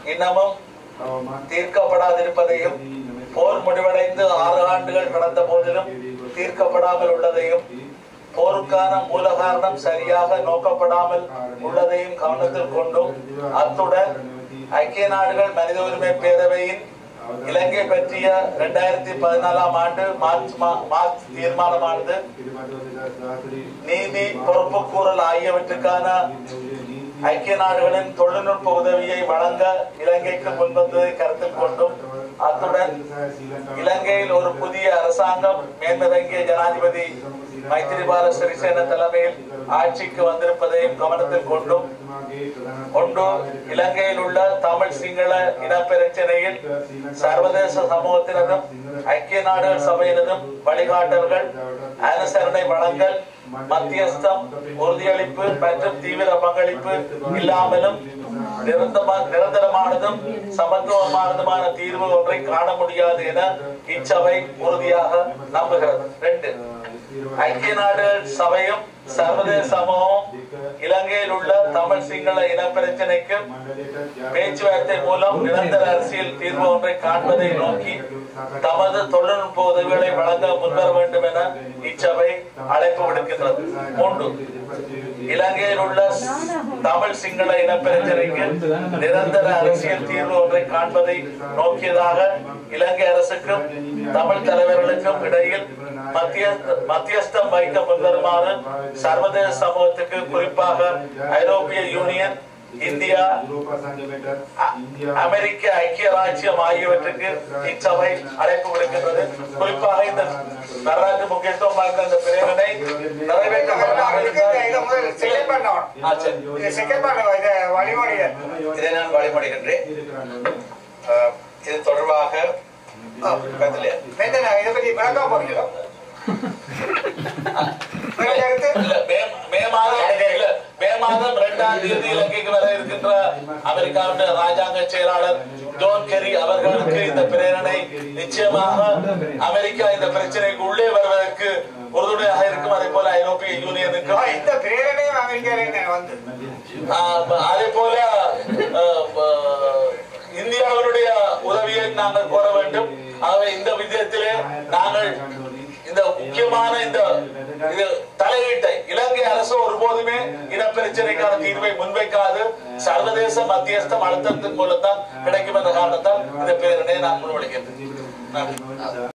இன்னமும் தீர்க்கப்படாதிருப்பதையும் போர் முடிவடைந்து ஆறு ஆண்டுகள் கடந்த போதிலும் தீர்க்கப்படாமல் உள்ளதையும் போருக்கான மூல காரணம் சரியாக நோக்கப்படாமல் உள்ளதையும் கவனத்தில் கொண்டும் அத்துடன் ஐக்கிய நாடுகள் மனித உரிமை பேரவையின் இலங்கை பற்றிய இரண்டாயிரத்தி பதினாலாம் ஆண்டு மார்ச் மா- மார்ச் தீர்மானமானது நீதி பொறுப்புக்கூறல் ஆகியவற்றுக்கான ஐக்கிய நாடுகளின் தொழில்நுட்ப உதவியை வழங்க இலங்கைக்கு முன்வந்ததை கருத்தில் கொண்டும் அத்துடன் இலங்கையில் ஒரு புதிய அரசாங்கம் மேன்மிறங்கிய ஜனாதிபதி மைத்திரிபால சிறிசேன தலைமையில் ஆட்சிக்கு வந்திருப்பதையும் கவனத்தில் கொண்டும் கொண்டு இலங்கையில் உள்ள தமிழ் சிங்கள இனப்பிரச்சனையில் சர்வதேச சமூகத்தினரும் ஐக்கிய நாடுகள் சபையினரும் வழிகாட்டல்கள் அனுசரணை வழங்கல் மத்தியஸ்தம் உறுதியளிப்பு மற்றும் தீவிர பங்களிப்பு இல்லாமலும் நிரந்தரமா- நிரந்தரமானதும் சமத்துவமானதுமான தீர்வு ஒன்றை காண முடியாது என இச்சபை உறுதியாக நம்புகிறது ரெண்டு ஐக்கிய நாடுகள் சபையும் சர்வதேச சமூகமும் இலங்கையில் உள்ள தமிழ் சிங்கள இனப்பிரச்சனைக்கு பேச்சுவார்த்தை மூலம் நிரந்தர அரசியல் தீர்வு ஒன்றை காண்பதை நோக்கி தமது தொழில்நுட்ப உதவிகளை வழங்க முன்வர வேண்டும் என இச்சபை அழைப்பு விடுக்கின்றது மூன்று இலங்கையில் உள்ள தமிழ் சிங்கள இனப்பிரச்சனைக்கு நிரந்தர அரசியல் தீர்வு ஒன்றை காண்பதை நோக்கியதாக இலங்கை அரசுக்கும் தமிழ் தலைவர்களுக்கும் இடையில் மத்திய மத்தியஸ்தம் வைக்க முன்வருமாறு சர்வதேச சமூகத்துக்கு குறிப்பாக ஐரோப்பிய யூனியன் இந்தியா அ- அமெரிக்க ஐக்கிய ராஜ்யம் ஆகியவற்றுக்கு இச்சபை அழைப்பு விடுக்கின்றது குறிப்பாக இந்த வரலாற்று முக்கியத்துவம் வாய்ந்த இந்த பிரேரணை நிறைவேற்றப்படாமல் இருந்தால் செகண்ட் பண்ணோம் ஆ, சரி. இது செகண்ட் பண்ணோம் இது வழிமொழியை இதை நான் வழிபடுகின்றேன் அஹ், இது தொடர்பாக பக்கத்திலே நேற்று நான் இதை பத்தி விளக்க போறீங்களா உங்க கருத்து இல்ல, மே- மே மாதம் இல்ல, மே மாதம் இரண்டாம் தேதி இலங்கைக்கு வர இருக்கின்ற அமெரிக்காவுடைய ராஜாங்க செயலாளர் ஜோன் கெரி அவர்களுக்கு இந்த பிரேரணை நிச்சயமாக அமெரிக்கா இந்த பிரச்சனைக்கு உள்ளே வருவதற்கு உறுதுணையாக இருக்கும் அதே போல ஐரோப்பிய ஆ, யூனியனுக்கும் இந்த பிரேரணையும் அமெரிக்காவில வந்து ஆஹ், அதே போல ஆஹ், ஆஹ், இந்தியாவினுடைய உதவியை நாங்கள் கோர வேண்டும் ஆகவே இந்த விதத்திலே நாங்கள் இந்த முக்கியமான இந்த இது தலையீட்டை இலங்கை அரசு ஒருபோதுமே இனப்பிரச்சனைக்கான தீர்வை முன்வைக்காது சர்வதேச மத்தியஸ்தம் அழுத்தத்தின் மூலம் தான் கிடைக்கும் என்ற காரணத்தால் இந்த பேரனை நான் முன்வைக்கின்றேன் நன்றி